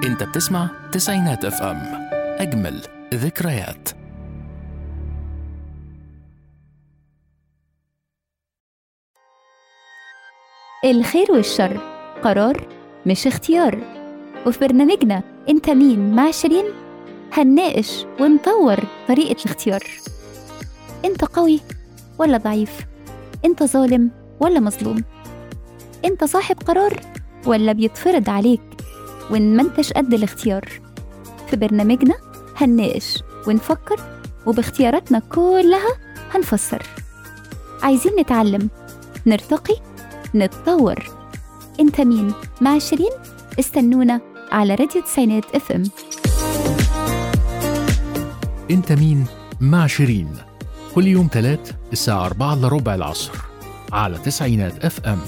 انت بتسمع تسعينات اف ام اجمل ذكريات الخير والشر قرار مش اختيار وفي برنامجنا انت مين مع شيرين هنناقش ونطور طريقة الاختيار انت قوي ولا ضعيف انت ظالم ولا مظلوم انت صاحب قرار ولا بيتفرض عليك وان ما انتش قد الاختيار في برنامجنا هنناقش ونفكر وباختياراتنا كلها هنفسر عايزين نتعلم نرتقي نتطور انت مين مع شيرين استنونا على راديو تسعينات اف ام انت مين مع شيرين كل يوم تلات الساعة 4 إلا ربع العصر على تسعينات اف ام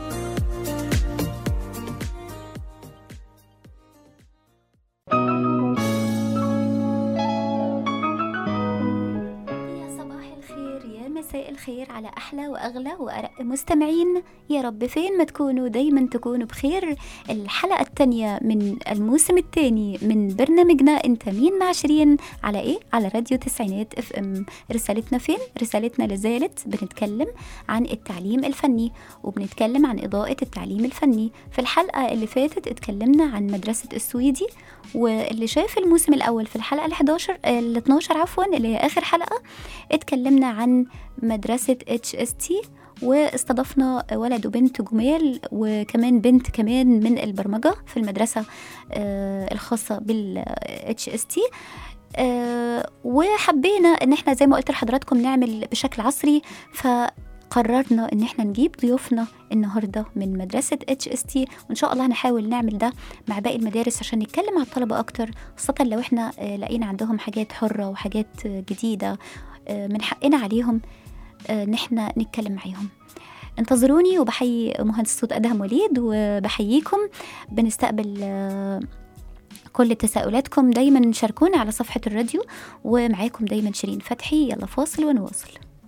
يا صباح الخير يا مساء الخير على أحلى وأغلى وأرق مستمعين يا رب فين ما تكونوا دايما تكونوا بخير الحلقة التانية من الموسم الثاني من برنامجنا انت مين مع شيرين على ايه؟ على راديو تسعينات اف ام رسالتنا فين؟ رسالتنا لازالت بنتكلم عن التعليم الفني وبنتكلم عن إضاءة التعليم الفني في الحلقة اللي فاتت اتكلمنا عن مدرسة السويدي واللي شاف الموسم الأول في الحلقة ال 11 ال 12 عفوا اللي هي آخر حلقة اتكلمنا عن مدرسة اتش اس تي واستضفنا ولد وبنت جمال وكمان بنت كمان من البرمجة في المدرسة آه، الخاصة بال اتش اس تي وحبينا ان احنا زي ما قلت لحضراتكم نعمل بشكل عصري فقررنا ان احنا نجيب ضيوفنا النهارده من مدرسه اتش اس تي وان شاء الله هنحاول نعمل ده مع باقي المدارس عشان نتكلم مع الطلبه اكتر خاصه لو احنا آه، لقينا عندهم حاجات حره وحاجات آه، جديده آه، من حقنا عليهم آه، ان احنا نتكلم معاهم انتظروني وبحيي مهندس صوت ادهم وليد وبحييكم بنستقبل آه، كل تساؤلاتكم دايما شاركونا على صفحة الراديو ومعاكم دايما شيرين فتحي يلا فاصل ونواصل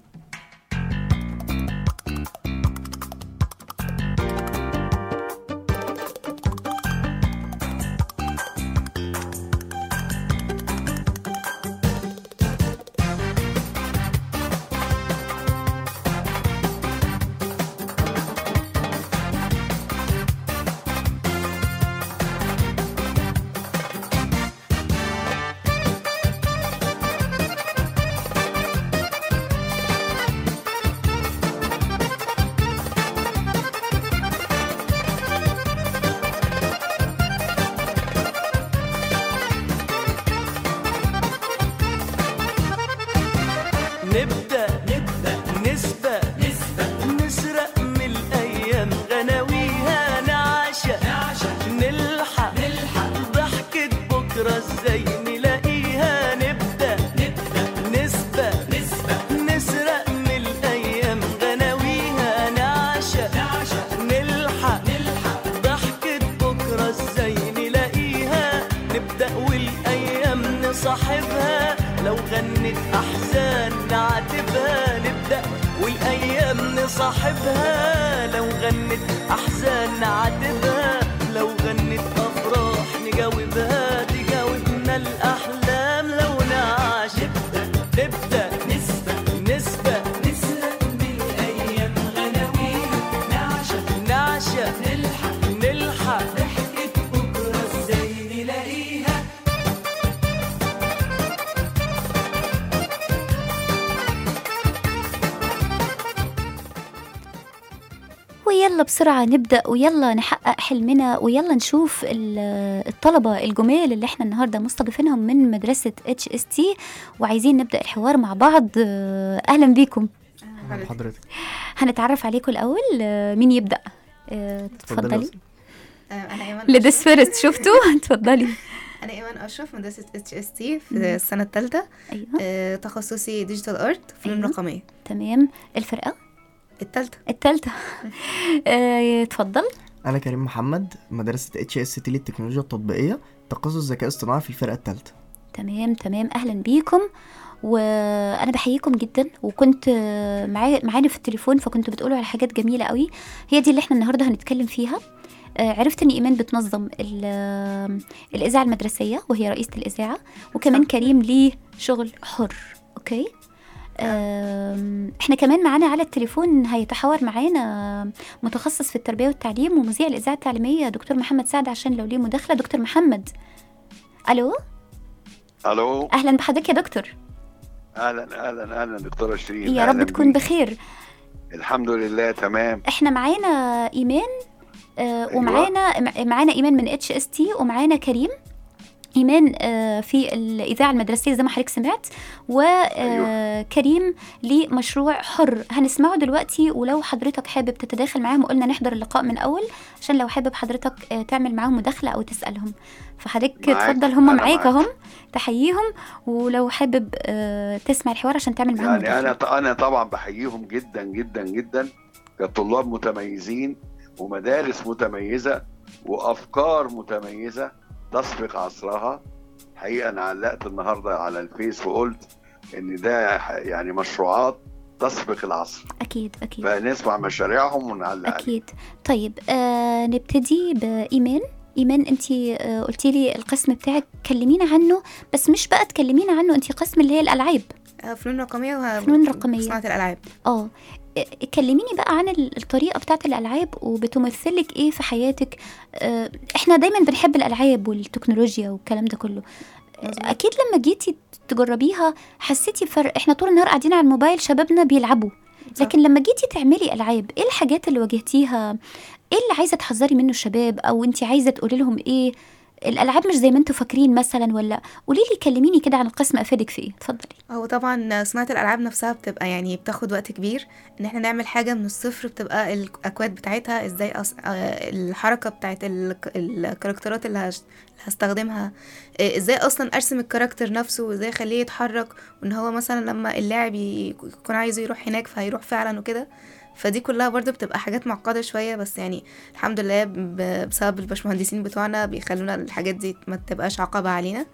نبدأ نبدأ نسبة نسبة نسرق من الأيام غناويها نعشق نعشق نلحق نلحق ضحكة بكرة ازاي نلاقيها نبدأ نبدأ نسبة نسبة نسرق من الأيام غناويها نعشق نعشق نلحق نلحق ضحكة بكرة ازاي نلاقيها نبدأ والأيام نصاحبها لو غنت أحزان نعاتبها نبدأ والأيام نصاحبها لو غنت أحزان نعاتبها لو غنت أفراح نجاوبها تجاوبنا الأحلام لو نعاش نبدأ نبدأ نسبة نسبة نسرق من الأيام غناويها نعشق نعشق نلحق نلحق ضحكة بكرة ازاي نلاقيها ويلا بسرعة نبدأ ويلا نحقق حلمنا ويلا نشوف ال- الطلبة الجمال اللي احنا النهاردة مستضيفينهم من مدرسة اتش اس تي وعايزين نبدأ الحوار مع بعض آه، أهلا بيكم حضرتك هنتعرف عليكم الأول آه، مين يبدأ آه، تفضلي آه، انا ايمن لديس أشرف. فيرست شفتوا اتفضلي انا ايمن اشرف مدرسه اتش اس تي في السنه الثالثه ايوه تخصصي ديجيتال ارت فنون أيوة. رقميه تمام الفرقة الثالثه التالتة آه، اتفضل انا كريم محمد مدرسه اتش اس تي للتكنولوجيا التطبيقيه تخصص ذكاء اصطناعي في الفرقه الثالثه تمام تمام اهلا بيكم وانا بحييكم جدا وكنت معايا معانا في التليفون فكنتوا بتقولوا على حاجات جميله قوي هي دي اللي احنا النهارده هنتكلم فيها آه، عرفت ان ايمان بتنظم ال- آه، الاذاعه المدرسيه وهي رئيسه الاذاعه وكمان صح. كريم ليه شغل حر اوكي آم، احنا كمان معانا على التليفون هيتحاور معانا متخصص في التربيه والتعليم ومذيع الاذاعه التعليميه دكتور محمد سعد عشان لو ليه مداخله دكتور محمد الو الو اهلا بحضرتك يا دكتور اهلا اهلا اهلا دكتوره شيرين يا أهلاً رب تكون بيك. بخير الحمد لله تمام احنا معانا ايمان آه أيوة. ومعانا مع- معانا ايمان من اتش اس تي ومعانا كريم ايمان آه في الاذاعه المدرسيه زي ما حضرتك سمعت وكريم ليه مشروع حر هنسمعه دلوقتي ولو حضرتك حابب تتداخل معاهم وقلنا نحضر اللقاء من اول عشان لو حابب حضرتك آه تعمل معاهم مداخله او تسالهم فحضرتك معاك. اتفضل هم أنا معاك معاك. اهم تحييهم ولو حابب آه تسمع الحوار عشان تعمل معاهم يعني مداخله انا انا طبعا بحييهم جدا جدا جدا كطلاب متميزين ومدارس متميزه وافكار متميزه تسبق عصرها حقيقه انا علقت النهارده على الفيس وقلت ان ده يعني مشروعات تسبق العصر اكيد اكيد فنسمع مشاريعهم ونعلق عليها. أكيد طيب آه نبتدي بإيمان إيمان أنت آه قلتي لي القسم بتاعك كلمينا عنه بس مش بقى تكلمينا عنه أنت قسم اللي هي الألعاب آه، فنون رقميه وه... فنون رقمية. صناعه الالعاب اه آه، كلميني بقى عن ال- الطريقة بتاعت الألعاب وبتمثلك إيه في حياتك آه إحنا دايما بنحب الألعاب والتكنولوجيا والكلام ده كله آه، مظبوط. أكيد لما جيتي تجربيها حسيتي بفرق إحنا طول النهار قاعدين على الموبايل شبابنا بيلعبوا صح. لكن لما جيتي تعملي العاب ايه الحاجات اللي واجهتيها ايه اللي عايزه تحذري منه الشباب او انت عايزه تقولي لهم ايه الالعاب مش زي ما انتوا فاكرين مثلا ولا قولي لي كلميني كده عن القسم افيدك في ايه اتفضلي هو طبعا صناعة الألعاب نفسها بتبقى يعني بتاخد وقت كبير إن احنا نعمل حاجة من الصفر بتبقى الأكواد بتاعتها ازاي أص... آه، الحركة بتاعت ال... الكاركترات اللي, هش... اللي هستخدمها آه، ازاي أصلا أرسم الكاركتر نفسه وازاي أخليه يتحرك وإن هو مثلا لما اللاعب ي- يكون عايز يروح هناك فهيروح فعلا وكده فدي كلها برضو بتبقى حاجات معقدة شوية بس يعني الحمد لله ب- بسبب الباشمهندسين بتوعنا بيخلونا الحاجات دي ما تبقاش عقبة علينا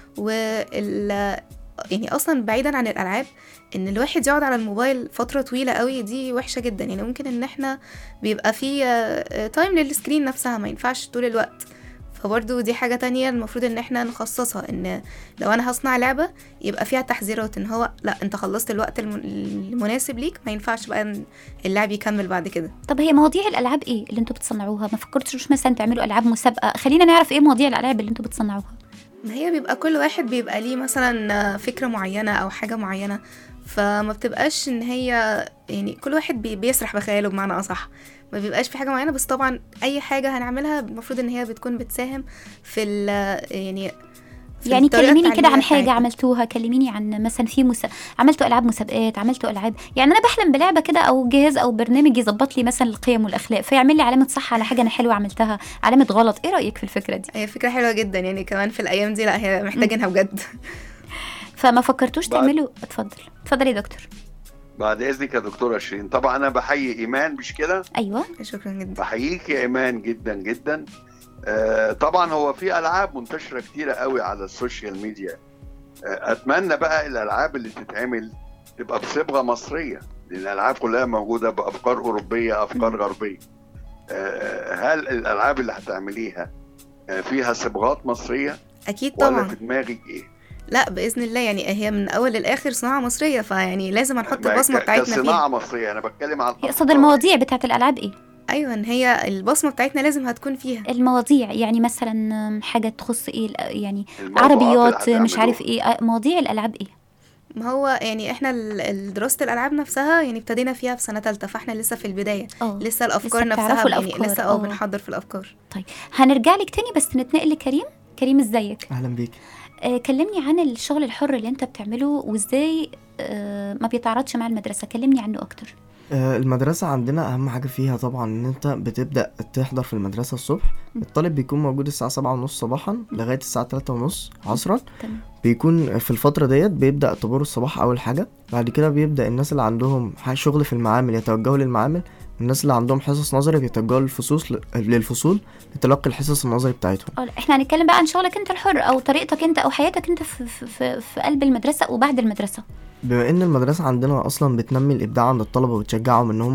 وال يعني اصلا بعيدا عن الالعاب ان الواحد يقعد على الموبايل فتره طويله قوي دي وحشه جدا يعني ممكن ان احنا بيبقى في تايم للسكرين نفسها ما ينفعش طول الوقت فبرضه دي حاجة تانية المفروض ان احنا نخصصها ان لو انا هصنع لعبة يبقى فيها تحذيرات ان هو لا انت خلصت الوقت الم- المناسب ليك ما ينفعش بقى إن اللعب يكمل بعد كده طب هي مواضيع الالعاب ايه اللي انتوا بتصنعوها ما فكرتوش مثلا تعملوا العاب مسابقه خلينا نعرف ايه مواضيع الالعاب اللي انتوا بتصنعوها ما هي بيبقى كل واحد بيبقى ليه مثلا فكرة معينة أو حاجة معينة فما بتبقاش إن هي يعني كل واحد بي- بيسرح بخياله بمعنى أصح ما بيبقاش في حاجة معينة بس طبعا أي حاجة هنعملها المفروض إن هي بتكون بتساهم في ال يعني في يعني الطريقة كلميني كده عن التعليمية حاجه بتاعتنا. عملتوها كلميني عن مثلا في مس... عملتوا العاب مسابقات عملتوا العاب يعني انا بحلم بلعبه كده او جهاز او برنامج يظبط لي مثلا القيم والاخلاق فيعمل لي علامه صح على حاجه انا حلوه عملتها علامه غلط ايه رايك في الفكره دي هي فكرة حلوة جدا يعني كمان في الأيام دي لا هي محتاجينها بجد فما فكرتوش بعد- تعملوا اتفضل اتفضل يا دكتور بعد اذنك يا دكتوره شيرين طبعا انا بحيي ايمان مش كده ايوه شكرا جدا بحييك يا ايمان جدا جدا آه، طبعا هو في العاب منتشره كتيره قوي على السوشيال ميديا آه، اتمنى بقى الالعاب اللي تتعمل تبقى بصبغه مصريه لان الالعاب كلها موجوده بافكار اوروبيه افكار غربيه آه، هل الالعاب اللي هتعمليها آه، فيها صبغات مصريه أكيد ولا طبعا في دماغك ايه لا بإذن الله يعني هي من أول للآخر صناعة مصرية فيعني لازم هنحط ما- البصمة ك- بتاعتنا فيها كصناعه مصريه انا بتكلم عن يقصد الأفكار. المواضيع بتاعت الالعاب ايه أيوة إن هي البصمة بتاعتنا لازم هتكون فيها المواضيع يعني مثلا حاجه تخص ايه ال- يعني الموضوعات عربيات اللي مش عارف هتعملوها. ايه آه، مواضيع الالعاب ايه ما هو يعني احنا ال- ال- دراسة الألعاب نفسها يعني ابتدينا فيها في سنة تالتة فاحنا لسه في البداية اه لسه الأفكار لسه نفسها بتعرفوا يعني الأفكار، لسه اه. اه بنحضر في الأفكار هنرجع لك تاني بس نتنقل لكريم كريم ازيك اهلا بيك آه كلمني عن الشغل الحر اللي انت بتعمله وازاي آه ما بيتعارضش مع المدرسه كلمني عنه اكتر آه، المدرسة عندنا أهم حاجة فيها طبعا إن أنت بتبدأ تحضر في المدرسة الصبح الطالب بيكون موجود الساعة سبعة ونص صباحا لغاية الساعة تلاتة ونص عصرا تمام بيكون في الفترة ديت بيبدأ طابور الصباح أول حاجة بعد كده بيبدأ الناس اللي عندهم ح- شغل في المعامل يتوجهوا للمعامل الناس اللي عندهم حصص نظري بيتوجهوا للفصول للفصول لتلقي الحصص النظري بتاعتهم اه احنا هنتكلم بقى عن شغلك انت الحر او طريقتك انت او حياتك انت في, في, في, في قلب المدرسه وبعد المدرسه بما ان المدرسة عندنا اصلا بتنمي الابداع عند الطلبة وبتشجعهم ان هم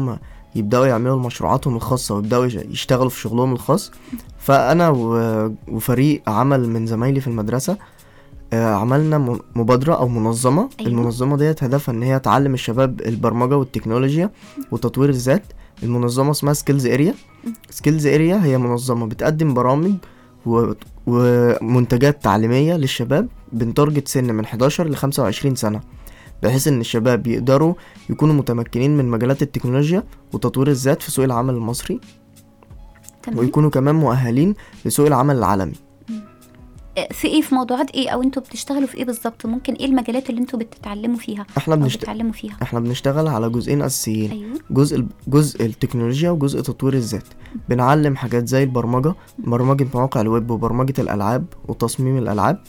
يبداوا يعملوا مشروعاتهم الخاصه ويبداوا يش- يشتغلوا في شغلهم الخاص فانا و- وفريق عمل من زمايلي في المدرسه آه، عملنا م- مبادرة أو منظمة أيوة. أيوة. المنظمة ديت هدفها إن هي تعلم الشباب البرمجة والتكنولوجيا وتطوير الذات المنظمة اسمها سكيلز اريا سكيلز اريا هي منظمة بتقدم برامج و... ومنتجات تعليمية للشباب بنتارجت سن من 11 ل 25 سنة بحيث ان الشباب يقدروا يكونوا متمكنين من مجالات التكنولوجيا وتطوير الذات في سوق العمل المصري تمام ويكونوا كمان مؤهلين لسوق العمل العالمي آه، في ايه في موضوعات ايه او انتوا بتشتغلوا في ايه بالظبط ممكن ايه المجالات اللي انتوا بتتعلموا فيها احنا او بنشت... بتتعلموا فيها احنا بنشتغل على جزئين اساسيين ايوه جزء جزء التكنولوجيا وجزء تطوير الذات بنعلم حاجات زي البرمجة برمجة مواقع الويب وبرمجة الألعاب وتصميم الألعاب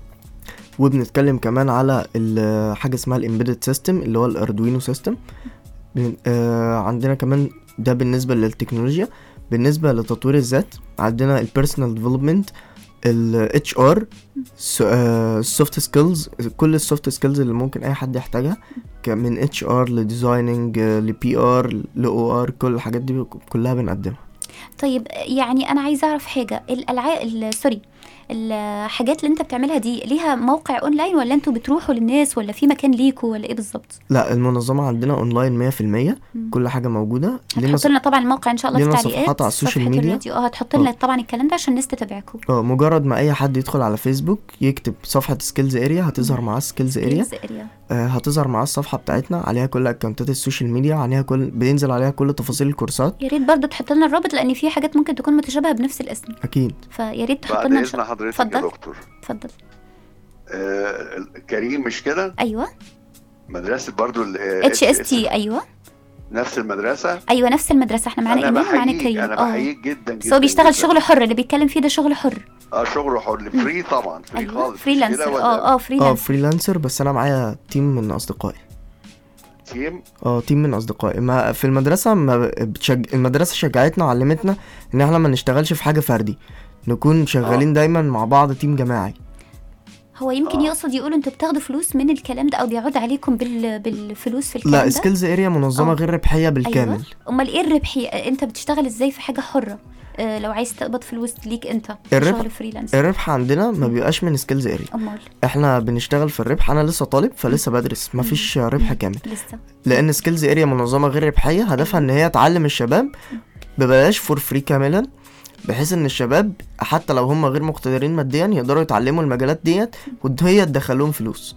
وبنتكلم كمان على ال- حاجة اسمها الامبيدد سيستم اللي هو الاردوينو سيستم عندنا كمان ده بالنسبة للتكنولوجيا بالنسبة لتطوير الذات عندنا البيرسونال ديفلوبمنت ال HR السوفت سكيلز كل السوفت سكيلز اللي ممكن اي حد يحتاجها ك- من اتش ار لديزايننج لبي ار لاو ار كل الحاجات دي كلها بنقدمها طيب يعني انا عايزه اعرف حاجه الالعاب ال- سوري الحاجات اللي انت بتعملها دي ليها موقع اونلاين ولا انتوا بتروحوا للناس ولا في مكان ليكوا ولا ايه بالظبط لا المنظمة عندنا اونلاين 100% مم. كل حاجة موجودة لينا هتحط لنا طبعا الموقع ان شاء الله في لينا التعليقات صفحات على السوشيال صفحة ميديا. الراديو اه هتحط لنا آه. طبعا الكلام ده عشان الناس تتابعكم اه مجرد ما اي حد يدخل على فيسبوك يكتب صفحة سكيلز اريا هتظهر معاه سكيلز اريا Skills area. آه هتظهر معاه الصفحة بتاعتنا عليها كل اكونتات السوشيال ميديا عليها كل بينزل عليها كل تفاصيل الكورسات يا ريت برضه تحط لنا الرابط لان في حاجات ممكن تكون متشابهه بنفس الاسم اكيد فيا ريت تحط بعد لنا إن اذن شاء- حضرتك يا اتفضل دكتور اتفضل آه كريم مش كده ايوه مدرسه برضو اتش اس تي ايوه نفس المدرسه ايوه نفس المدرسه احنا معانا انا ايمان ومعانا بحييك كريم انا اه بحييك جدا بس جدا هو بيشتغل جداً. شغل حر اللي بيتكلم فيه ده شغل حر اه شغل حر فري طبعا فري ايوه خالص مش فريلانسر كده ولا اه اه اه فريلانسر فريلانسر بس انا معايا تيم من اصدقائي تيم اه تيم من اصدقائي ما في المدرسه ما بتشج... المدرسه شجعتنا وعلمتنا ان احنا ما نشتغلش في حاجه فردي نكون شغالين دايما مع بعض تيم جماعي هو يمكن آه. يقصد يقول انتوا بتاخدوا فلوس من الكلام ده او بيعود عليكم بال... بالفلوس في الكلام لا ده سكيلز اريا منظمه آه. غير ربحيه بالكامل ايوه امال ايه الربحيه انت بتشتغل ازاي في حاجه حره آه لو عايز تقبض فلوس ليك انت الربح- شغل فريلانسر الربح عندنا ما بيبقاش من سكيلز اريا امال احنا بنشتغل في الربح انا لسه طالب فلسه بدرس ما فيش ربح كامل لسه لان سكيلز اريا منظمه غير ربحيه هدفها ان هي تعلم الشباب ببلاش فور فري كاملا بحيث ان الشباب حتى لو هم غير مقتدرين ماديا يقدروا يتعلموا المجالات ديت وهي تدخلهم فلوس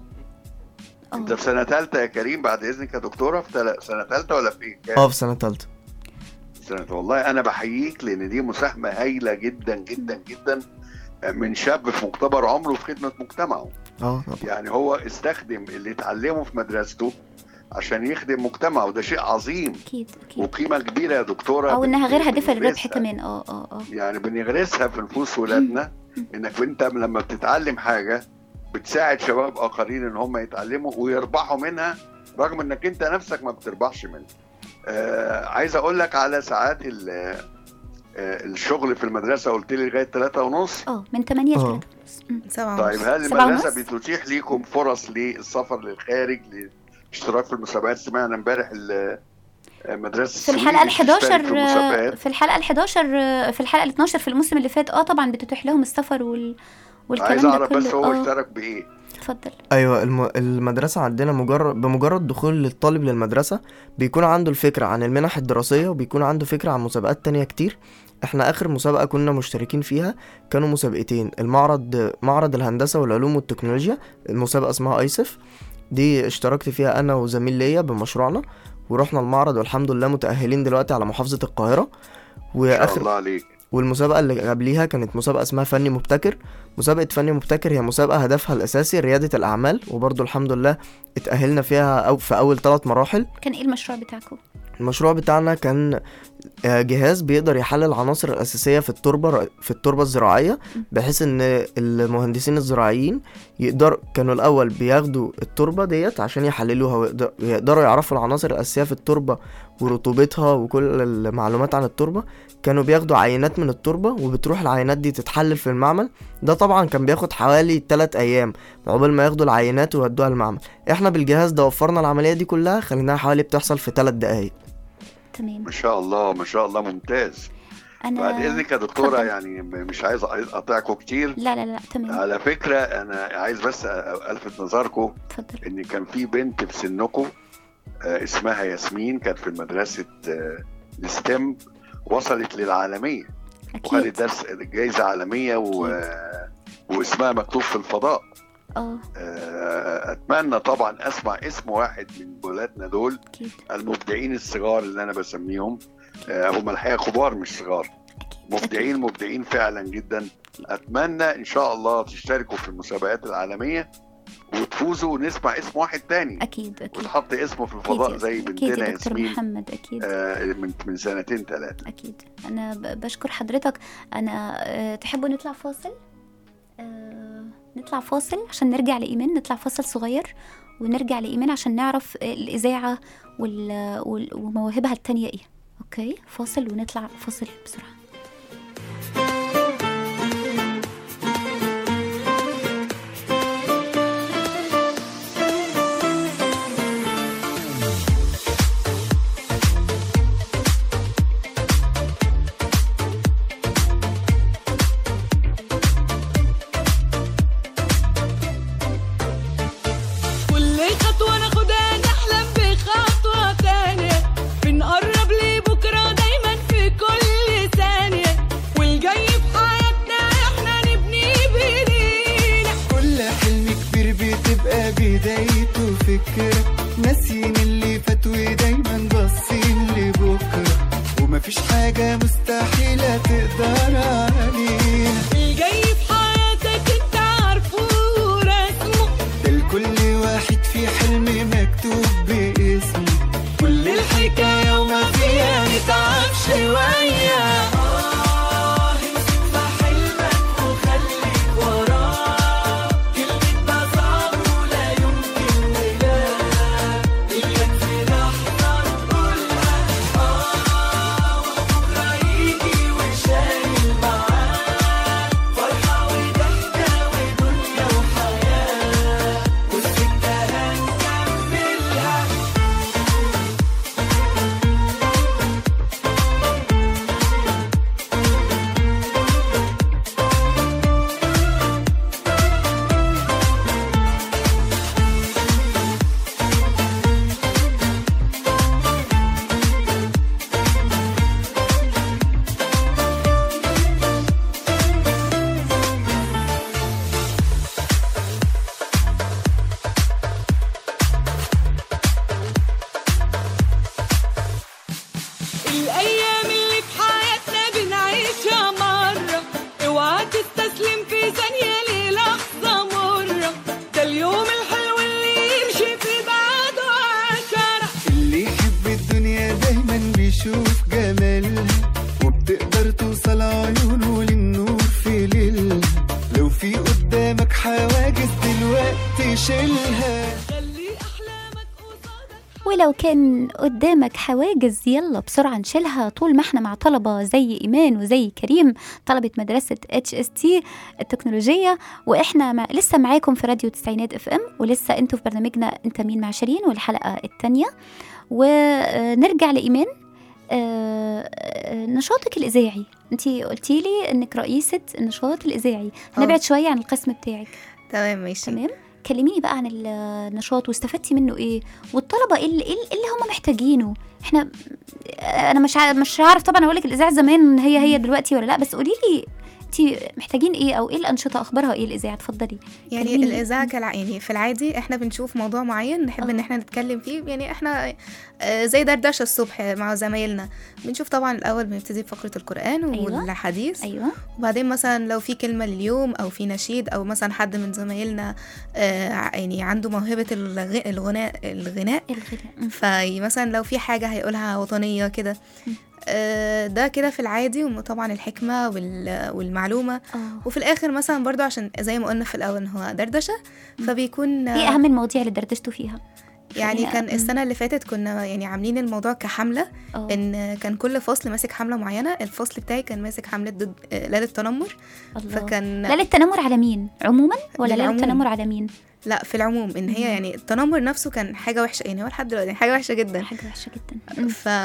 انت اه في سنه ثالثه يا كريم بعد اذنك يا دكتوره في تل... سنه ثالثه ولا في ايه؟ اه في سنه تالتة سنة والله أنا بحييك لأن دي مساهمة هايلة جدا جدا جدا من شاب في مقتبل عمره في خدمة مجتمعه اه طبعا. يعني هو استخدم اللي اتعلمه في مدرسته عشان يخدم مجتمعه وده شيء عظيم اكيد اكيد وقيمة كبيرة يا دكتورة او انها غير بن- هادفه للربح بنغرسها. كمان اه اه اه يعني بنغرسها في نفوس ولادنا انك انت لما بتتعلم حاجة بتساعد شباب اخرين ان هم يتعلموا ويربحوا منها رغم انك انت نفسك ما بتربحش منها آه عايز اقول لك على ساعات ال- آه الشغل في المدرسة قلت لي لغاية 3 ونص اه من 8 ل آه. 3 سبعة طيب ونص. هل سبعة المدرسة ونص؟ بتتيح ليكم فرص للسفر للخارج للاشتراك في المسابقات سمعنا امبارح ال- آه، مدرسة في الحلقه ال السويد بتشترك 11 في المسابقات في الحلقه ال 11 في الحلقه ال 12 في الموسم اللي فات اه طبعا بتتيح لهم السفر وال والكلام عايز ده اعرف كله بس هو اه اشترك بايه اتفضل ايوه الم... المدرسه عندنا مجرد بمجرد دخول الطالب للمدرسه بيكون عنده الفكره عن المنح الدراسيه وبيكون عنده فكره عن مسابقات تانية كتير احنا اخر مسابقه كنا مشتركين فيها كانوا مسابقتين المعرض معرض الهندسه والعلوم والتكنولوجيا المسابقه اسمها ايسف دي اشتركت فيها انا وزميل ليا بمشروعنا ورحنا المعرض والحمد لله متاهلين دلوقتي على محافظه القاهره ما شاء واخر الله عليك والمسابقة اللي قبليها كانت مسابقة اسمها فني مبتكر مسابقة فني مبتكر هي مسابقة هدفها الأساسي ريادة الأعمال وبرضو الحمد لله اتأهلنا فيها أو في أول ثلاث مراحل كان ايه المشروع بتاعكم المشروع بتاعنا كان آه، جهاز بيقدر يحلل العناصر الأساسية في التربة في التربة الزراعية بحيث إن المهندسين الزراعيين يقدر كانوا الأول بياخدوا التربة ديت عشان يحللوها ويقدر- ويقدروا يعرفوا العناصر الأساسية في التربة ورطوبتها وكل المعلومات عن التربة كانوا بياخدوا عينات من التربة وبتروح العينات دي تتحلل في المعمل ده طبعا كان بياخد حوالي 3 أيام عقبال ما ياخدوا العينات ويودوها المعمل احنا بالجهاز ده وفرنا العملية دي كلها خليناها حوالي بتحصل في 3 دقايق تمام ما شاء الله ما شاء الله ممتاز انا بعد اذنك يا دكتوره اتفضل. يعني م- مش عايز اقاطعكم كتير لا لا لا تمام على فكره انا عايز بس الفت نظركم اتفضل ان كان في بنت في سنكم آه، اسمها ياسمين كانت في مدرسه آه، الستم وصلت للعالميه وخدت اكيد درس جايزه عالميه و... واسمها مكتوب في الفضاء اه آه، اتمنى طبعا اسمع اسم واحد من ولادنا دول اكيد المبدعين الصغار اللي انا بسميهم آه، هم الحقيقه كبار مش صغار اكيد مبدعين مبدعين فعلا جدا اتمنى ان شاء الله تشتركوا في المسابقات العالميه وتفوزوا ونسمع اسم واحد تاني اكيد اكيد وتحط اسمه في أكيد الفضاء يا زي أستاذ. اكيد بنتنا يا دكتور ياسمين محمد اكيد آه، من من سنتين ثلاثه اكيد انا ب- بشكر حضرتك انا آه، تحبوا نطلع فاصل آه، نطلع فاصل عشان نرجع لإيمان نطلع فاصل صغير ونرجع لإيمان عشان نعرف آه، الإذاعة وال- وال- ومواهبها التانية إيه أوكي فاصل ونطلع فاصل بسرعة كل خطوة ناخدها نحلم بخطوة تانية بنقرب لبكرة دايما في كل ثانية والجاي في حياتنا احنا نبني بايدينا كل حلم كبير بتبقى بدايته فكرة ناسيين اللي فات ودايما باصين لبكرة ومفيش حاجة مستحيلة تقدر علينا الجاي في حياتك انت عارفه ورسمه ده لكل واحد في حلم مكتوب باسمه كل الحكاية وما فيها نتعب شوية آه امسك في حلمك وخليك وراه كلمة ما صعب ولا يمكن نلاقيها إياك في لحظة نقولها آه وبكرة يجي وشايل معاه فرحة وضحكة ودنيا وحياة والسكة هنكملها الأيام اللي في حياتنا بنعيشها مرة اوعى تستسلم في ثانية للحظة مرة ده اليوم الحلو اللي يمشي في بعده عشرة اللي يحب الدنيا دايما بيشوف جمالها وبتقدر توصل عيونه للنور في ليلها لو في قدامك حواجز دلوقتي شيلها خلي أحلامك قصادك ولو كان قدامك حواجز يلا بسرعة نشيلها طول ما احنا مع طلبة زي إيمان وزي كريم طلبة مدرسة اتش اس تي التكنولوجية واحنا مع لسه معاكم في راديو تسعينات اف ام ولسه انتوا في برنامجنا انت مين مع شيرين والحلقة التانية ونرجع لإيمان آه، آه، نشاطك الإذاعي انت قلتي لي انك رئيسة النشاط الإذاعي هنبعد شوية عن القسم بتاعك تمام ماشي تمام كلميني بقى عن النشاط واستفدتي منه ايه والطلبه ايه اللي, إيه اللي هم محتاجينه احنا انا مش عارف مش عارف طبعا اقول لك الاذاعه زمان هي هي دلوقتي ولا لا بس قولي لي انت محتاجين ايه او ايه الانشطه اخبارها ايه الاذاعه اتفضلي يعني كلميني. الاذاعه كالع... يعني في العادي احنا بنشوف موضوع معين نحب آه. ان احنا نتكلم فيه يعني احنا آه، زي دردشه الصبح مع زمايلنا بنشوف طبعا الاول بنبتدي بفقره القران أيوة. والحديث ايوه وبعدين مثلا لو في كلمه لليوم او في نشيد او مثلا حد من زمايلنا آه، ع- يعني عنده موهبه الغ... الغناء الغناء الغناء فمثلا لو في حاجه هيقولها وطنيه كده آه، ده كده في العادي وطبعا الحكمه وال... والمعلومه اه وفي الاخر مثلا برضو عشان زي ما قلنا في الاول إن هو دردشه فبيكون ايه اهم المواضيع اللي دردشتوا فيها يعني خلينا- كان مم. السنه اللي فاتت كنا يعني عاملين الموضوع كحمله اه ان كان كل فصل ماسك حمله معينه الفصل بتاعي كان ماسك حمله ضد آه، لا للتنمر الله فكان لا للتنمر على مين عموما ولا لا للعموم. للتنمر على مين لا في العموم ان هي مم. يعني التنمر نفسه كان حاجه وحشه يعني هو لحد دلوقتي حاجه وحشه جدا حاجه وحشه جدا مم.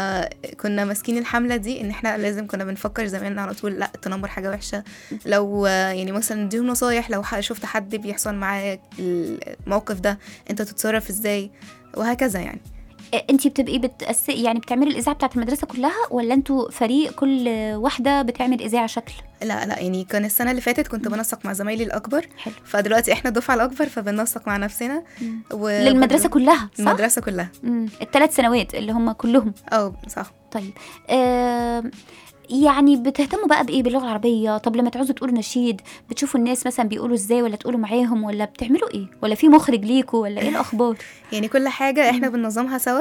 فكنا ماسكين الحمله دي ان احنا لازم كنا بنفكر زمان على طول لا التنمر حاجه وحشه لو آه، يعني مثلا نديهم نصايح لو ح- شفت حد بيحصل معاه الموقف ده انت تتصرف ازاي وهكذا يعني انت بتبقي بتأس... يعني بتعملي الاذاعه بتاعت المدرسه كلها ولا انتوا فريق كل واحده بتعمل اذاعه شكل لا لا يعني كان السنه اللي فاتت كنت بنسق مع زمايلي الاكبر حلو فدلوقتي احنا الدفعه الاكبر فبننسق مع نفسنا و... للمدرسه كلها صح المدرسه كلها مم. الثلاث سنوات اللي هم كلهم اه صح طيب آه يعني بتهتموا بقى بايه باللغه العربيه طب لما تعوزوا تقولوا نشيد بتشوفوا الناس مثلا بيقولوا ازاي ولا تقولوا معاهم ولا بتعملوا ايه ولا في مخرج ليكوا ولا ايه الاخبار يعني كل حاجه احنا بننظمها سوا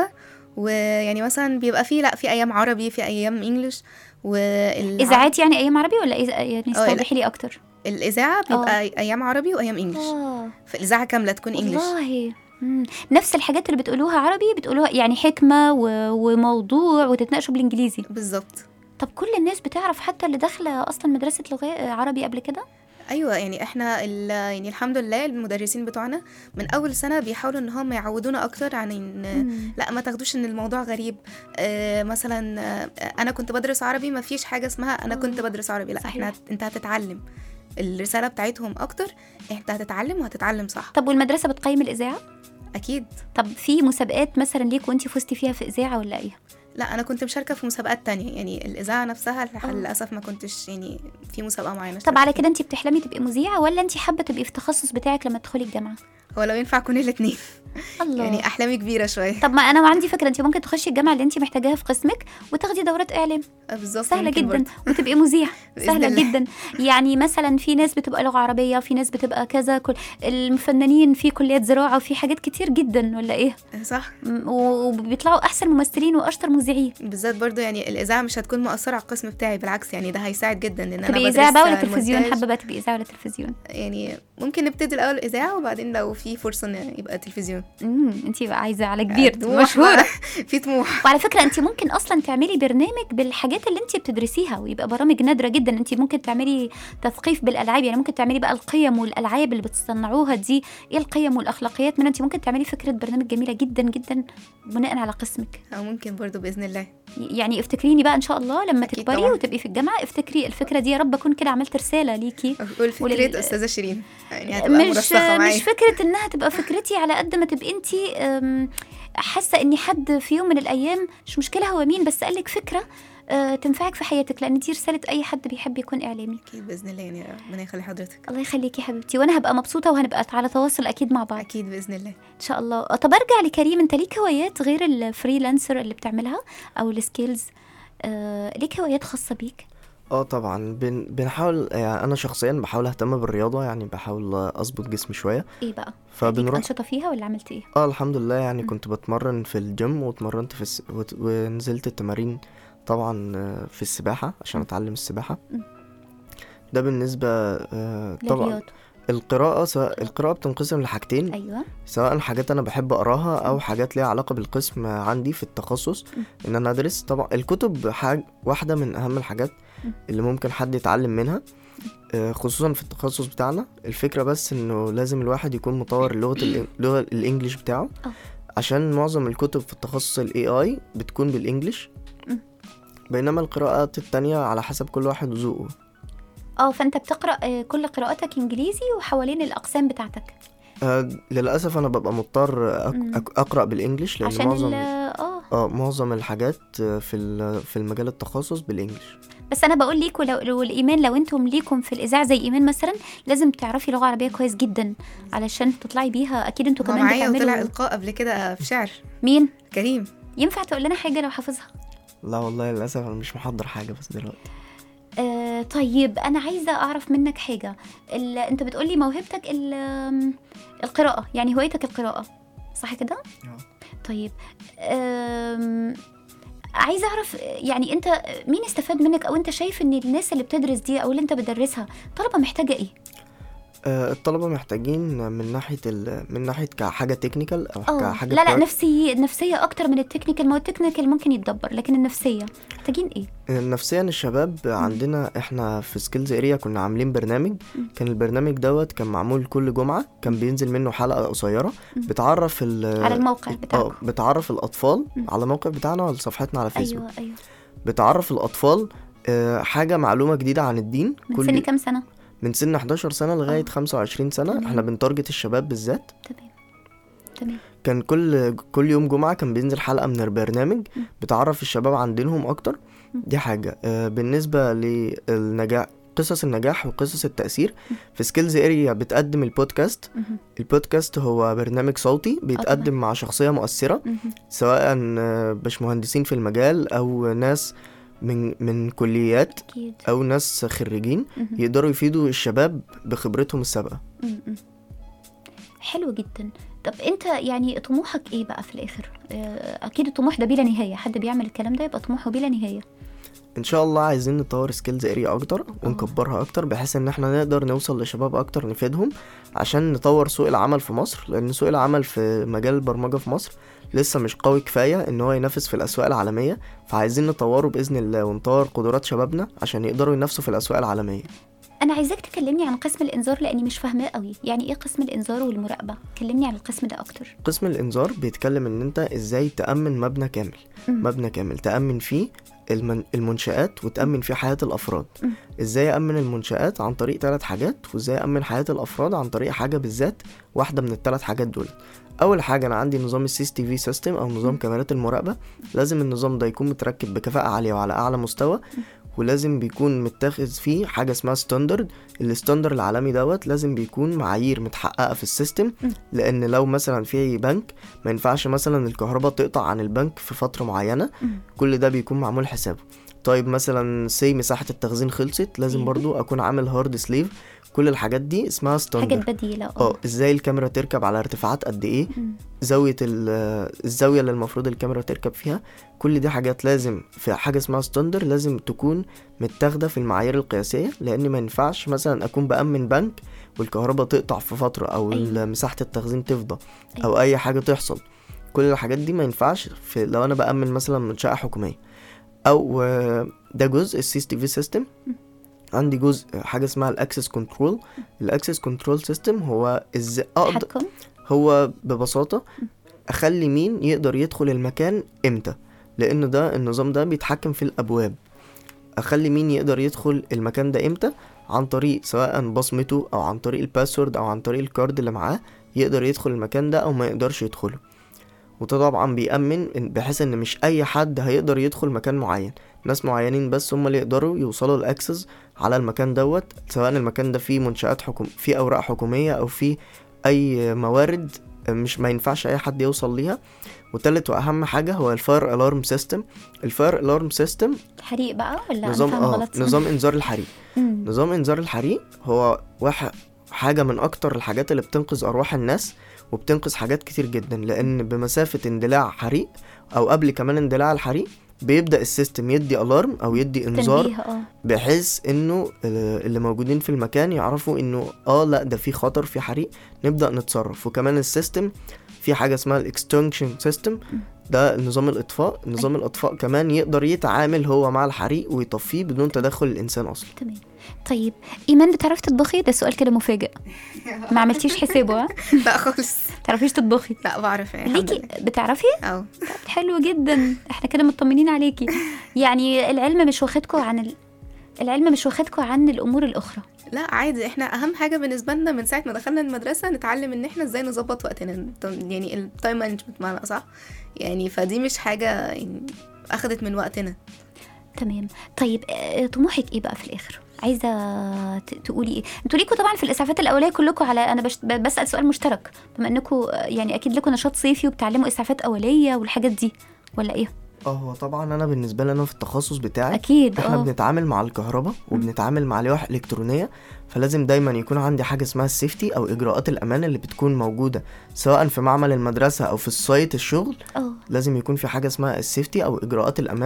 ويعني مثلا بيبقى في لا في ايام عربي في ايام انجلش وال... اذاعات يعني ايام عربي ولا إيه يعني اه، استوضحي لي اكتر الاذاعه بيبقى ايام عربي وايام انجلش اه فالاذاعه كامله تكون انجلش والله مم. نفس الحاجات اللي بتقولوها عربي بتقولوها يعني حكمه و... وموضوع وتتناقشوا بالانجليزي بالظبط طب كل الناس بتعرف حتى اللي داخله اصلا مدرسه لغه عربي قبل كده ايوه يعني احنا ال- يعني الحمد لله المدرسين بتوعنا من اول سنه بيحاولوا ان هم يعودونا اكتر عن ان مم. لا ما تاخدوش ان الموضوع غريب آه مثلا آه انا كنت بدرس عربي ما فيش حاجه اسمها انا كنت بدرس عربي لا صحيح. احنا هت- انت هتتعلم الرساله بتاعتهم اكتر انت هتتعلم وهتتعلم صح طب والمدرسه بتقيم الاذاعه اكيد طب في مسابقات مثلا ليك وانت فزتي فيها في اذاعه ولا ايه لا انا كنت مشاركه في مسابقات تانية يعني الاذاعه نفسها لح- آه. للاسف ما كنتش يعني في مسابقه معينه طب على كده انت بتحلمي تبقي مذيعه ولا انت حابه تبقي في التخصص بتاعك لما تدخلي الجامعه هو لو ينفع اكون الاثنين الله يعني احلامي كبيره شويه طب ما انا عندي فكره انت ممكن تخشي الجامعه اللي انت محتاجاها في قسمك وتاخدي دورات اعلام آه، بالظبط سهله ممكن جدا برضه. وتبقي مذيعه بإذن سهله الله. جدا يعني مثلا في ناس بتبقى لغه عربيه في ناس بتبقى كذا كل المفنانين في كليات زراعه وفي حاجات كتير جدا ولا ايه صح م- وبيطلعوا احسن ممثلين واشطر مذيعين بالذات برضو يعني الاذاعه مش هتكون مؤثره على القسم بتاعي بالعكس يعني ده هيساعد جدا ان انا تبقي بدرس اذاعه بقى ولا تلفزيون المونتاج. حابه بقى تبقي اذاعه ولا تلفزيون يعني ممكن نبتدي الاول اذاعه وبعدين لو في فرصه ان يبقى تلفزيون امم انت بقى عايزه على كبير طموح مشهوره بقى. في طموح وعلى فكره انت ممكن اصلا تعملي برنامج بالحاجات اللي انت بتدرسيها ويبقى برامج نادره جدا انت ممكن تعملي تثقيف بالالعاب يعني ممكن تعملي بقى القيم والالعاب اللي بتصنعوها دي ايه القيم والاخلاقيات من انت ممكن تعملي فكره برنامج جميله جدا جدا بناء على قسمك او ممكن برضو باذن الله يعني افتكريني بقى ان شاء الله لما أكيد تكبري طبعاً. وتبقي في الجامعه افتكري الفكره دي يا رب اكون كده عملت رساله ليكي قول فكره ولل- استاذه شيرين يعني هتبقى مش مرسخه معايا مش فكره انها تبقى فكرتي على قد ما تبقي انت حاسه اني حد في يوم من الايام مش مشكله هو مين بس قالك فكره آه، تنفعك في حياتك لان دي رساله اي حد بيحب يكون اعلامي اكيد باذن الله يعني ربنا يخلي حضرتك الله يخليكي يا حبيبتي وانا هبقى مبسوطه وهنبقى على تواصل اكيد مع بعض اكيد باذن الله ان شاء الله آه، طب ارجع لكريم انت ليك هوايات غير الفريلانسر اللي بتعملها او السكيلز آه، ليك هوايات خاصه بيك اه طبعا بن بنحاول يعني انا شخصيا بحاول اهتم بالرياضه يعني بحاول اظبط جسمي شويه ايه بقى ليك فبنروح انشطه فيها ولا عملت ايه اه الحمد لله يعني مم. كنت بتمرن في الجيم واتمرنت في الس... وت... ونزلت التمارين طبعا آه، في السباحه عشان مم. اتعلم السباحه مم. ده بالنسبه آه، طبعا للرياضه القراءه سواء القراءه بتنقسم لحاجتين ايوه سواء حاجات انا بحب اقراها او حاجات ليها علاقه بالقسم عندي في التخصص مم. ان انا ادرس طبعا الكتب حاجه واحده من اهم الحاجات مم. اللي ممكن حد يتعلم منها آه، خصوصا في التخصص بتاعنا الفكره بس انه لازم الواحد يكون مطور لغه ال- لغه الانجليش بتاعه آه. عشان معظم الكتب في التخصص الاي اي بتكون بالانجليش مم. بينما القراءات التانية على حسب كل واحد وذوقه اه فانت بتقرا آه، كل قراءاتك انجليزي وحوالين الاقسام بتاعتك آه، للاسف انا ببقى مضطر أك- مم. أك- اقرا بالانجليش لان عشان معظم ال- اه اه معظم الحاجات آه، في ال- في المجال التخصص بالانجليش بس انا بقول ليك ولو لو الايمان لو انتم ليكم في الاذاعه زي ايمان مثلا لازم تعرفي لغه عربيه كويس جدا علشان تطلعي بيها اكيد انتوا هو كمان معايا وطلع بتعملوا القاء قبل كده في شعر مين كريم ينفع تقول لنا حاجه لو حافظها لا والله للاسف انا مش محضر حاجه بس دلوقتي آه طيب انا عايزه اعرف منك حاجه ال... انت بتقولي موهبتك ال... آم، القراءه يعني هوايتك القراءه صح كده آه. طيب آم... عايزه اعرف يعني انت مين استفاد منك او انت شايف ان الناس اللي بتدرس دي او اللي انت بتدرسها طلبه محتاجه ايه آه، الطلبة محتاجين من ناحية ال... من ناحية كحاجة تكنيكال أو اه كحاجة لا لا براك- نفسية نفسية أكتر من التكنيكال ما هو التكنيكال ممكن يتدبر لكن النفسية محتاجين إيه؟ نفسيا الشباب عندنا احنا في سكيلز اريا كنا عاملين برنامج كان البرنامج دوت كان معمول كل جمعة كان بينزل منه حلقة قصيرة بتعرف ال على الموقع اه بتاعكم بتعرف الأطفال على الموقع بتاعنا وعلى صفحتنا على فيسبوك أيوه أيوه بتعرف الأطفال آه، حاجة معلومة جديدة عن الدين من سن كام سنة؟ من سن 11 سنة لغاية آه. 25 سنة تمام. احنا بنتارجت الشباب بالذات تمام تمام كان كل كل يوم جمعة كان بينزل حلقة من البرنامج بتعرف الشباب عن دينهم أكتر دي حاجة آه، بالنسبة للنجاح قصص النجاح وقصص التأثير في سكيلز اريا بتقدم البودكاست مهم. البودكاست هو برنامج صوتي بيتقدم مع شخصية مؤثرة مهم. سواء آه، باشمهندسين في المجال أو ناس من من كليات أكيد أو ناس خريجين مهم. يقدروا يفيدوا الشباب بخبرتهم السابقة م- م. حلو جدا طب انت يعني طموحك ايه بقى في الاخر آه، اكيد الطموح ده بلا نهايه حد بيعمل الكلام ده يبقى طموحه بلا نهايه ان شاء الله عايزين نطور سكيلز اريا اكتر ونكبرها اكتر بحيث ان احنا نقدر نوصل لشباب اكتر نفيدهم عشان نطور سوق العمل في مصر لان سوق العمل في مجال البرمجة في مصر لسه مش قوي كفاية ان هو ينافس في الاسواق العالمية فعايزين نطوره باذن الله ونطور قدرات شبابنا عشان يقدروا ينافسوا في الاسواق العالمية انا عايزاك تكلمني عن قسم الانذار لاني مش فاهماه قوي يعني ايه قسم الانذار والمراقبه كلمني عن القسم ده اكتر قسم الانذار بيتكلم ان انت ازاي تأمن مبنى كامل مم. مبنى كامل تأمن فيه المن... المنشآت وتأمن فيه حياة الأفراد مم. ازاي أأمن المنشآت عن طريق ثلاث حاجات وازاي أأمن حياة الأفراد عن طريق حاجة بالذات واحدة من الثلاث حاجات دول أول حاجة أنا عندي نظام السي تي في سيستم أو نظام كاميرات المراقبة لازم النظام ده يكون متركب بكفاءة عالية وعلى أعلى مستوى ولازم بيكون متاخذ فيه حاجة اسمها ستاندرد الستاندرد العالمي دوت لازم بيكون معايير متحققة في السيستم لأن لو مثلا في بنك ما ينفعش مثلا الكهرباء تقطع عن البنك في فترة معينة كل ده بيكون معمول حسابه طيب مثلا سي مساحة التخزين خلصت لازم أيوة. برضو أكون عامل هارد سليف كل الحاجات دي اسمها حاجات ستاندرد بديله اه ازاي الكاميرا تركب على ارتفاعات قد ايه مم. زاوية ال- الزاوية اللي المفروض الكاميرا تركب فيها كل دي حاجات لازم في حاجة اسمها ستاندر لازم تكون متاخدة في المعايير القياسية لأن ما ينفعش مثلا أكون بأمن بنك والكهرباء تقطع في فترة أو أيوة. مساحة التخزين تفضى أيوة. أو أي حاجة تحصل كل الحاجات دي ما ينفعش في لو أنا بأمن مثلا منشأة حكومية أو آه، ده جزء السي تي في سيستم عندي جزء حاجة اسمها الأكسس كنترول الأكسس كنترول سيستم هو ازاي أقدر تحكم هو ببساطة أخلي مين يقدر يدخل المكان إمتى لأن ده النظام ده بيتحكم في الأبواب أخلي مين يقدر يدخل المكان ده إمتى عن طريق سواء بصمته أو عن طريق الباسورد أو عن طريق الكارد اللي معاه يقدر يدخل المكان ده أو ما يقدرش يدخله وده طبعا بيأمن إن- بحيث ان مش اي حد هيقدر يدخل مكان معين ناس معينين بس هم اللي يقدروا يوصلوا الاكسس على المكان دوت سواء المكان ده فيه منشآت حكوم فيه اوراق حكومية او فيه اي موارد مش ما ينفعش اي حد يوصل ليها وتالت واهم حاجة هو الفاير الارم سيستم الفاير الارم سيستم حريق بقى ولا نظام انا فاهمه اه غلط نظام انذار الحريق مم. نظام انذار الحريق هو واحد حاجة من أكتر الحاجات اللي بتنقذ أرواح الناس وبتنقذ حاجات كتير جدا لأن بمسافة اندلاع حريق أو قبل كمان اندلاع الحريق بيبدأ السيستم يدي ألارم أو يدي إنذار تنبيه اه بحيث إنه ال- اللي موجودين في المكان يعرفوا إنه آه لأ ده في خطر في حريق نبدأ نتصرف وكمان السيستم في حاجة اسمها الاكستنكشن سيستم ده نظام الإطفاء نظام الإطفاء كمان يقدر يتعامل هو مع الحريق ويطفيه بدون تدخل الإنسان أصلا تمام طيب ايمان بتعرفي تطبخي ده سؤال كده مفاجئ ما عملتيش حسابه ها لا خالص تعرفيش تطبخي لا بعرف يعني الحمد ليكي لله. بتعرفي اه طب حلو جدا احنا كده مطمنين عليكي يعني العلم مش واخدكوا عن ال... العلم مش واخدكوا عن الامور الاخرى لا عادي احنا اهم حاجه بالنسبه لنا من ساعه ما دخلنا المدرسه نتعلم ان احنا ازاي نظبط وقتنا يعني التايم مانجمنت معنى صح يعني فدي مش حاجه يعني اخدت من وقتنا تمام طيب آه، طموحك ايه بقى في الاخر عايزه ت- تقولي ايه انتوا ليكوا طبعا في الاسعافات الاوليه كلكم على انا بش... ب- بسال سؤال مشترك بما انكم يعني اكيد لكم نشاط صيفي وبتعلموا اسعافات اوليه والحاجات دي ولا ايه اه هو طبعا انا بالنسبه لي انا في التخصص بتاعي اكيد احنا اه بنتعامل مع الكهرباء وبنتعامل مع لوح الكترونيه فلازم دايما يكون عندي حاجه اسمها السيفتي او اجراءات الامان اللي بتكون موجوده سواء في معمل المدرسه او في السايت الشغل اه لازم يكون في حاجه اسمها السيفتي او اجراءات الامان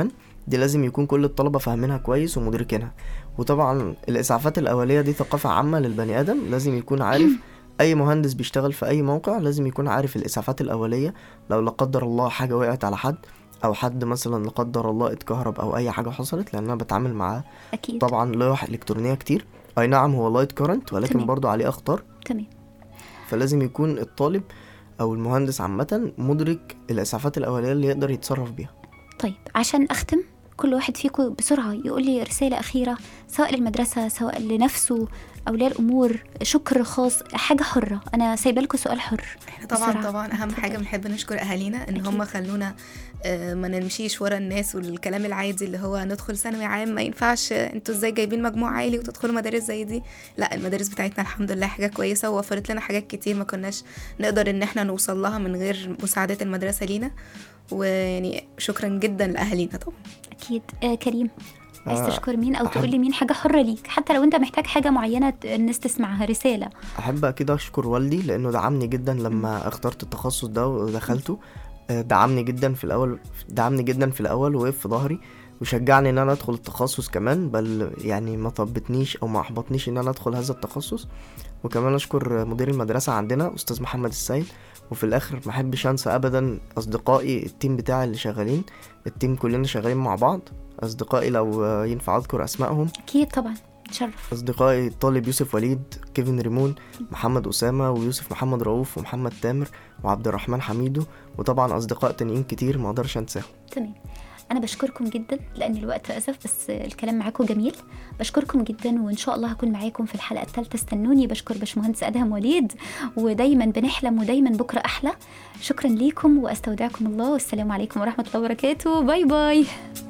دي لازم يكون كل الطلبة فاهمينها كويس ومدركينها وطبعا الإسعافات الأولية دي ثقافة عامة للبني آدم لازم يكون عارف أي مهندس بيشتغل في أي موقع لازم يكون عارف الإسعافات الأولية لو لا قدر الله حاجة وقعت على حد أو حد مثلا لا قدر الله اتكهرب أو أي حاجة حصلت لأن أنا بتعامل معاه اكيد طبعا لوح إلكترونية كتير أي نعم هو لايت كارنت ولكن تمام. برضو عليه أخطار تمام فلازم يكون الطالب أو المهندس عامة مدرك الإسعافات الأولية اللي يقدر يتصرف بيها طيب عشان أختم كل واحد فيكم بسرعة يقول لي رسالة أخيرة سواء للمدرسة سواء لنفسه أولياء الأمور شكر خاص حاجة حرة أنا سايبة لكم سؤال حر احنا طبعا بسرعة. طبعا اهم حاجه اتفضل. بنحب نشكر اهالينا ان أكيد. هم خلونا آه، ما نمشيش ورا الناس والكلام العادي اللي هو ندخل ثانوي عام ما ينفعش آه، انتوا ازاي جايبين مجموع عالي وتدخلوا مدارس زي دي لا المدارس بتاعتنا الحمد لله حاجه كويسه ووفرت لنا حاجات كتير ما كناش نقدر ان احنا نوصل لها من غير مساعدات المدرسه لينا ويعني شكرا جدا لاهالينا طبعا أكيد آه كريم عايز آه، تشكر مين أو أحب- تقول لي مين حاجة حرة ليك حتى لو أنت محتاج حاجة معينة ت- الناس تسمعها رسالة احب اكيد اشكر والدي لانه دعمني جدا لما اخترت التخصص ده ودخلته آه، دعمني جدا في الاول دعمني جدا في الاول وقف في ظهري وشجعني ان انا ادخل التخصص كمان بل يعني ما طبتنيش او ما احبطنيش ان انا ادخل هذا التخصص وكمان اشكر مدير المدرسه عندنا استاذ محمد السيد وفي الاخر ما احبش انسى ابدا اصدقائي التيم بتاعي اللي شغالين التيم كلنا شغالين مع بعض اصدقائي لو آه، ينفع اذكر اسمائهم أكيد طبعا تشرف أصدقائي الطالب يوسف وليد كيفن ريمون محمد أسامة ويوسف محمد رؤوف ومحمد تامر وعبد الرحمن حميدو وطبعا أصدقاء تانيين كتير ما أقدرش أنساهم تمام أنا بشكركم جدا لأن الوقت أسف بس الكلام معاكم جميل بشكركم جدا وإن شاء الله هكون معاكم في الحلقة الثالثة استنوني بشكر باشمهندس أدهم وليد ودايما بنحلم ودايما بكرة أحلى شكرا ليكم وأستودعكم الله والسلام عليكم ورحمة الله وبركاته باي باي